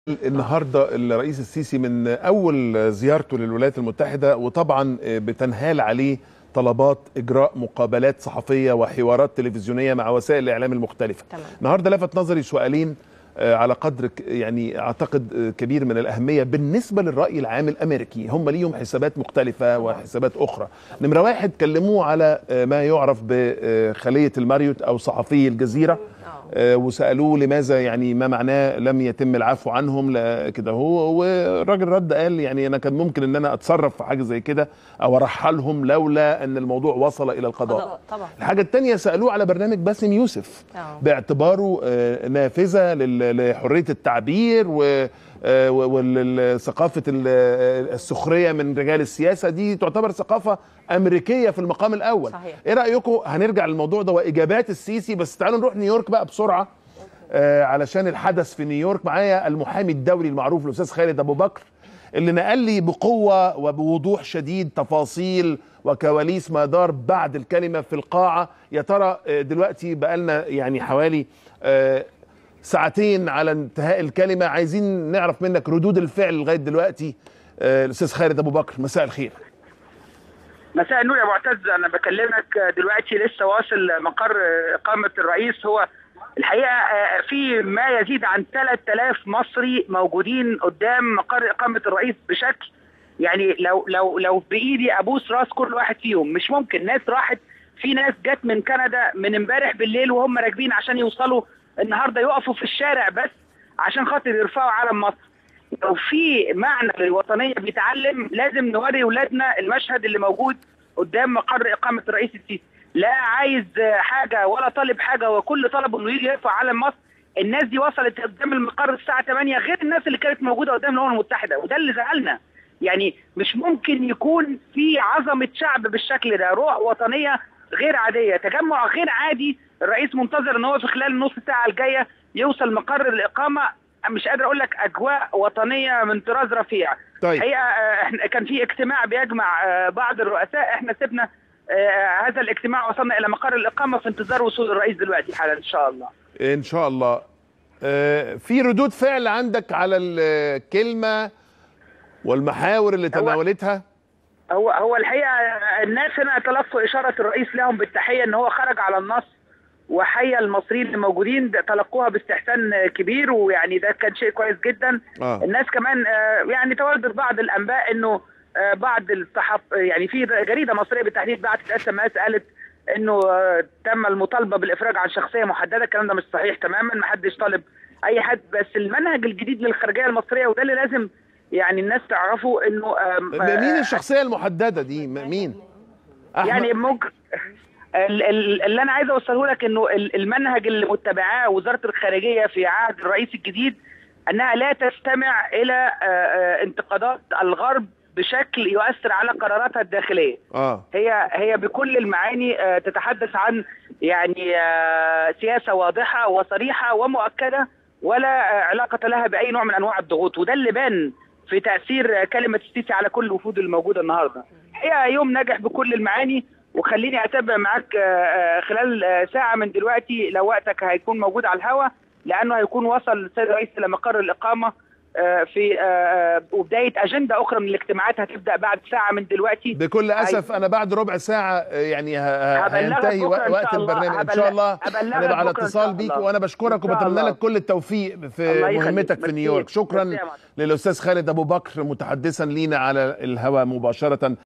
النهارده الرئيس السيسي من اول زيارته للولايات المتحده وطبعا بتنهال عليه طلبات اجراء مقابلات صحفيه وحوارات تلفزيونيه مع وسائل الاعلام المختلفه. تمام. النهارده لفت نظري سؤالين آه، على قدر ك- يعني اعتقد آه، كبير من الاهميه بالنسبه للراي العام الامريكي، هم ليهم حسابات مختلفه وحسابات اخرى. نمره واحد كلموه على آه، ما يعرف بخليه الماريوت او صحفي الجزيره آه، وسالوه لماذا يعني ما معناه لم يتم العفو عنهم لا كده هو والراجل رد قال يعني انا كان ممكن ان انا اتصرف في حاجه زي كده او ارحلهم لولا ان الموضوع وصل الى القضاء قضاء، طبعا. الحاجه الثانيه سالوه على برنامج باسم يوسف آه. باعتباره آه، نافذه لل- لحريه التعبير و وثقافه السخريه من رجال السياسه دي تعتبر ثقافه امريكيه في المقام الاول صحيح. ايه رايكم هنرجع للموضوع ده واجابات السيسي بس تعالوا نروح نيويورك بقى بسرعه آه علشان الحدث في نيويورك معايا المحامي الدولي المعروف الاستاذ خالد ابو بكر اللي نقل لي بقوه وبوضوح شديد تفاصيل وكواليس ما دار بعد الكلمه في القاعه يا ترى آه، دلوقتي بقالنا يعني حوالي آه، ساعتين على انتهاء الكلمه عايزين نعرف منك ردود الفعل لغايه دلوقتي آه، الاستاذ خالد ابو بكر مساء الخير مساء النور يا معتز انا بكلمك دلوقتي لسه واصل مقر اقامه الرئيس هو الحقيقه آه، في ما يزيد عن 3000 مصري موجودين قدام مقر اقامه الرئيس بشكل يعني لو لو لو بايدي ابوس راس كل واحد فيهم مش ممكن ناس راحت في ناس جت من كندا من امبارح بالليل وهم راكبين عشان يوصلوا النهارده يقفوا في الشارع بس عشان خاطر يرفعوا علم مصر لو في معنى للوطنيه بيتعلم لازم نوري ولادنا المشهد اللي موجود قدام مقر اقامه الرئيس السيسي لا عايز حاجه ولا طالب حاجه وكل طلبه انه يجي يرفع علم مصر الناس دي وصلت قدام المقر الساعه 8 غير الناس اللي كانت موجوده قدام الامم المتحده وده اللي زعلنا يعني مش ممكن يكون في عظمه شعب بالشكل ده روح وطنيه غير عاديه تجمع غير عادي الرئيس منتظر ان هو في خلال النص ساعه الجايه يوصل مقر الاقامه مش قادر اقول لك اجواء وطنيه من طراز رفيع طيب. الحقيقه آه، احنا كان في اجتماع بيجمع آه، بعض الرؤساء احنا سيبنا آه، هذا الاجتماع وصلنا الى مقر الاقامه في انتظار وصول الرئيس دلوقتي حالا ان شاء الله ان شاء الله آه، في ردود فعل عندك على الكلمه والمحاور اللي تناولتها هو هو الحقيقه الناس هنا تلقوا اشاره الرئيس لهم بالتحيه ان هو خرج على النص وحيا المصريين اللي موجودين ده تلقوها باستحسان كبير ويعني ده كان شيء كويس جدا آه. الناس كمان آه، يعني تواردت بعض الانباء انه آه، بعض الصحف يعني في جريده مصريه بالتحديد بعتت اس ام اس قالت انه آه، تم المطالبه بالافراج عن شخصيه محدده الكلام ده مش صحيح تماما ما حدش طالب اي حد بس المنهج الجديد للخارجيه المصريه وده اللي لازم يعني الناس تعرفه انه آم، مين آه، الشخصيه المحدده دي م- مين أحمد يعني ممكن ال- ال- اللي انا عايز اوصله لك انه ال- المنهج اللي متبعاه وزاره الخارجيه في عهد الرئيس الجديد انها لا تستمع الى آه، آه، انتقادات الغرب بشكل يؤثر على قراراتها الداخليه اه هي هي بكل المعاني آه، تتحدث عن يعني آه، سياسه واضحه وصريحه ومؤكده ولا آه، علاقه لها باي نوع من انواع الضغوط وده اللي بان في تاثير آه، كلمه السيسي على كل الوفود الموجوده النهارده. هي يوم ناجح بكل المعاني وخليني اتابع معاك آه، آه، خلال آه، ساعه من دلوقتي لو وقتك هيكون موجود على الهواء لانه هيكون وصل السيد الرئيس الى مقر الاقامه آه، في آه، آه، وبدايه اجنده اخرى من الاجتماعات هتبدا بعد ساعه من دلوقتي بكل اسف انا بعد ربع ساعه آه، يعني ه- ه- هبلغك هينتهي بكرة إن وقت شاء الله. البرنامج ان هبلغ- شاء الله هبلغك هنبقى على بكرة إن اتصال شاء بيك الله. وانا بشكرك إن شاء وبتمنى الله. لك كل التوفيق في الله يخليك. مهمتك في ميرسي. نيويورك شكرا ميرسي يا معتز. للاستاذ خالد ابو بكر متحدثا لينا على الهواء مباشره